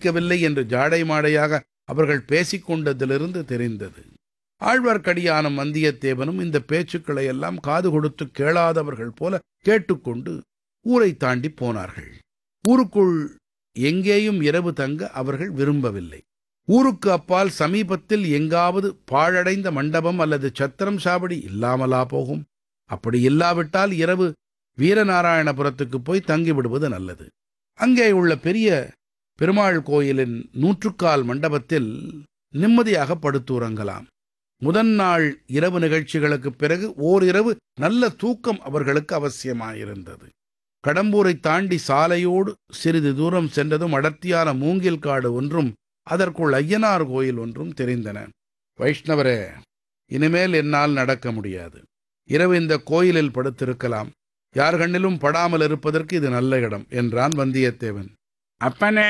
பிடிக்கவில்லை என்று ஜாடை மாடையாக அவர்கள் பேசிக் கொண்டதிலிருந்து தெரிந்தது ஆழ்வார்க்கடியானும் வந்தியத்தேவனும் இந்த பேச்சுக்களை எல்லாம் காது கொடுத்து கேளாதவர்கள் போல கேட்டுக்கொண்டு ஊரை தாண்டி போனார்கள் ஊருக்குள் எங்கேயும் இரவு தங்க அவர்கள் விரும்பவில்லை ஊருக்கு அப்பால் சமீபத்தில் எங்காவது பாழடைந்த மண்டபம் அல்லது சத்திரம் சாவடி இல்லாமலா போகும் அப்படி இல்லாவிட்டால் இரவு வீரநாராயணபுரத்துக்கு போய் தங்கிவிடுவது நல்லது அங்கே உள்ள பெரிய பெருமாள் கோயிலின் நூற்றுக்கால் மண்டபத்தில் நிம்மதியாக படுத்துறங்கலாம் முதன் நாள் இரவு நிகழ்ச்சிகளுக்குப் பிறகு ஓரிரவு நல்ல தூக்கம் அவர்களுக்கு அவசியமாயிருந்தது கடம்பூரை தாண்டி சாலையோடு சிறிது தூரம் சென்றதும் அடர்த்தியான மூங்கில் காடு ஒன்றும் அதற்குள் ஐயனார் கோயில் ஒன்றும் தெரிந்தன வைஷ்ணவரே இனிமேல் என்னால் நடக்க முடியாது இரவு இந்த கோயிலில் படுத்திருக்கலாம் யார் கண்ணிலும் படாமல் இருப்பதற்கு இது நல்ல இடம் என்றான் வந்தியத்தேவன் அப்பனே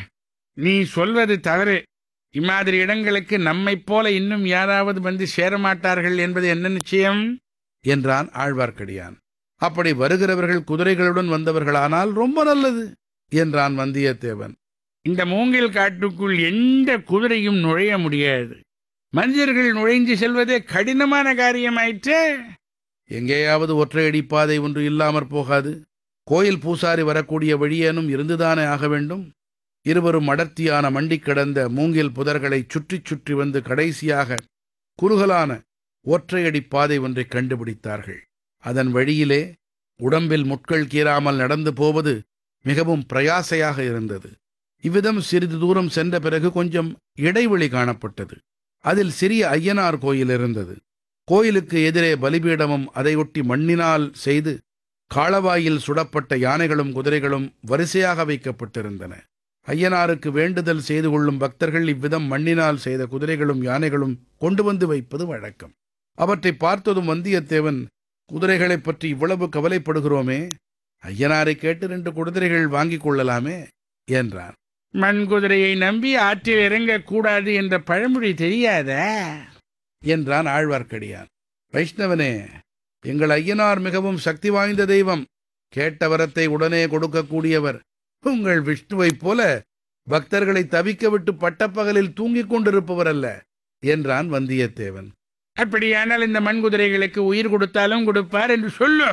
நீ சொல்வது தவறு இம்மாதிரி இடங்களுக்கு நம்மைப் போல இன்னும் யாராவது வந்து சேரமாட்டார்கள் என்பது என்ன நிச்சயம் என்றான் ஆழ்வார்க்கடியான் அப்படி வருகிறவர்கள் குதிரைகளுடன் வந்தவர்களானால் ரொம்ப நல்லது என்றான் வந்தியத்தேவன் இந்த மூங்கில் காட்டுக்குள் எந்த குதிரையும் நுழைய முடியாது மனிதர்கள் நுழைந்து செல்வதே கடினமான காரியமாயிற்றே எங்கேயாவது ஒற்றையடி பாதை ஒன்று இல்லாமற் போகாது கோயில் பூசாரி வரக்கூடிய வழியேனும் இருந்துதானே ஆக வேண்டும் இருவரும் அடர்த்தியான மண்டிக் கிடந்த மூங்கில் புதர்களைச் சுற்றிச் சுற்றி வந்து கடைசியாக குறுகலான ஒற்றையடி பாதை ஒன்றைக் கண்டுபிடித்தார்கள் அதன் வழியிலே உடம்பில் முட்கள் கீறாமல் நடந்து போவது மிகவும் பிரயாசையாக இருந்தது இவ்விதம் சிறிது தூரம் சென்ற பிறகு கொஞ்சம் இடைவெளி காணப்பட்டது அதில் சிறிய ஐயனார் கோயில் இருந்தது கோயிலுக்கு எதிரே பலிபீடமும் அதையொட்டி மண்ணினால் செய்து காளவாயில் சுடப்பட்ட யானைகளும் குதிரைகளும் வரிசையாக வைக்கப்பட்டிருந்தன ஐயனாருக்கு வேண்டுதல் செய்து கொள்ளும் பக்தர்கள் இவ்விதம் மண்ணினால் செய்த குதிரைகளும் யானைகளும் கொண்டு வந்து வைப்பது வழக்கம் அவற்றை பார்த்ததும் வந்தியத்தேவன் குதிரைகளைப் பற்றி இவ்வளவு கவலைப்படுகிறோமே ஐயனாரை கேட்டு ரெண்டு குதிரைகள் வாங்கிக் கொள்ளலாமே என்றான் மண் குதிரையை நம்பி ஆற்றில் இறங்கக்கூடாது என்ற பழமொழி தெரியாதா என்றான் ஆழ்வார்க்கடியான் வைஷ்ணவனே எங்கள் ஐயனார் மிகவும் சக்தி வாய்ந்த தெய்வம் கேட்ட வரத்தை உடனே கொடுக்கக்கூடியவர் உங்கள் விஷ்ணுவைப் போல பக்தர்களை தவிக்க விட்டு பட்டப்பகலில் தூங்கிக் கொண்டிருப்பவர் அல்ல என்றான் வந்தியத்தேவன் அப்படியானால் இந்த மண் குதிரைகளுக்கு உயிர் கொடுத்தாலும் கொடுப்பார் என்று சொல்லு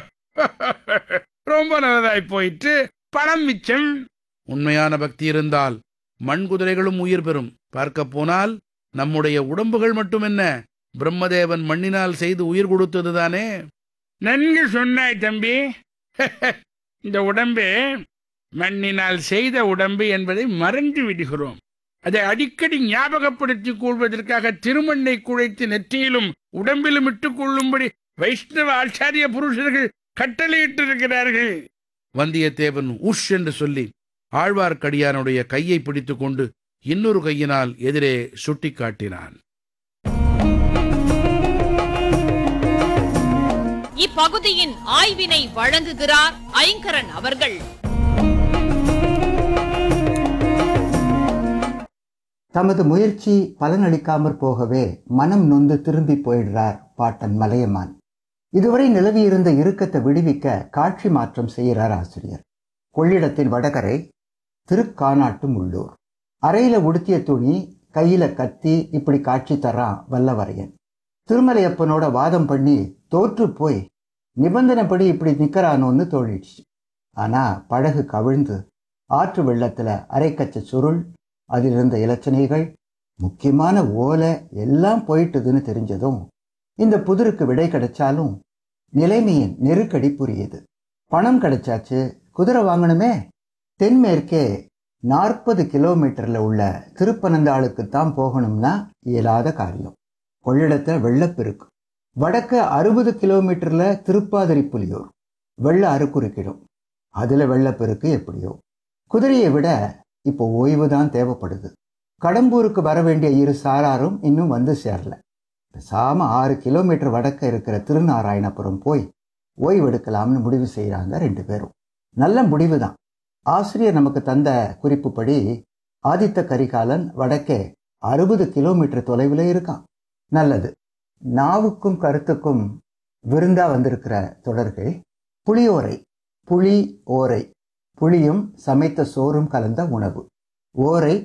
ரொம்ப நல்லதாய் போயிற்று பணம் மிச்சம் உண்மையான பக்தி இருந்தால் மண் குதிரைகளும் உயிர் பெறும் பார்க்கப் போனால் நம்முடைய உடம்புகள் மட்டுமென்ன பிரம்மதேவன் மண்ணினால் செய்து உயிர் கொடுத்ததுதானே நன்கு சொன்னாய் தம்பி இந்த உடம்பு மண்ணினால் செய்த உடம்பு என்பதை மறந்து விடுகிறோம் அதை அடிக்கடி ஞாபகப்படுத்திக் கொள்வதற்காக திருமண்ணை குழைத்து நெற்றியிலும் உடம்பிலும் இட்டுக் கொள்ளும்படி வைஷ்ணவ ஆச்சாரிய புருஷர்கள் கட்டளையிட்டிருக்கிறார்கள் வந்தியத்தேவன் உஷ் என்று சொல்லி ஆழ்வார்க்கடியானுடைய கையை பிடித்துக்கொண்டு இன்னொரு கையினால் எதிரே சுட்டிக் காட்டினான் இப்பகுதியின் ஆய்வினை வழங்குகிறார் ஐங்கரன் அவர்கள் தமது முயற்சி பலனளிக்காமற் போகவே மனம் நொந்து திரும்பி போயிடுறார் பாட்டன் மலையமான் இதுவரை நிலவியிருந்த இறுக்கத்தை விடுவிக்க காட்சி மாற்றம் செய்கிறார் ஆசிரியர் கொள்ளிடத்தின் வடகரை திருக்கானாட்டு முள்ளூர் அறையில உடுத்திய துணி கையில கத்தி இப்படி காட்சி தர்றான் வல்லவரையன் திருமலையப்பனோட வாதம் பண்ணி தோற்று போய் நிபந்தனைப்படி இப்படி நிக்கறானோன்னு தோழிடுச்சு ஆனா படகு கவிழ்ந்து ஆற்று வெள்ளத்துல அரைக்கச்ச சுருள் அதில் இருந்த இலச்சனைகள் முக்கியமான ஓலை எல்லாம் போயிட்டுதுன்னு தெரிஞ்சதும் இந்த புதிருக்கு விடை கிடைச்சாலும் நிலைமையின் நெருக்கடி புரியுது பணம் கிடைச்சாச்சு குதிரை வாங்கணுமே தென்மேற்கே நாற்பது கிலோமீட்டர்ல உள்ள திருப்பனந்தாளுக்குத்தான் போகணும்னா இயலாத காரியம் கொள்ளிடத்தை வெள்ளப்பெருக்கு வடக்க அறுபது கிலோமீட்டர்ல திருப்பாதிரி புலியூர் வெள்ள அறுக்குறுக்கிடும் அதுல வெள்ளப்பெருக்கு எப்படியோ குதிரையை விட இப்போ ஓய்வு தான் தேவைப்படுது கடம்பூருக்கு வர வேண்டிய இரு சாராரும் இன்னும் வந்து சேரல பேசாம ஆறு கிலோமீட்டர் வடக்க இருக்கிற திருநாராயணபுரம் போய் ஓய்வெடுக்கலாம்னு முடிவு செய்கிறாங்க ரெண்டு பேரும் நல்ல முடிவு தான் ஆசிரியர் நமக்கு தந்த குறிப்புப்படி ஆதித்த கரிகாலன் வடக்கே அறுபது கிலோமீட்டர் தொலைவில் இருக்கான் நல்லது நாவுக்கும் கருத்துக்கும் விருந்தா வந்திருக்கிற தொடர்கள் புளியோரை புளி ஓரை புளியும் சமைத்த சோறும் கலந்த உணவு ஓரை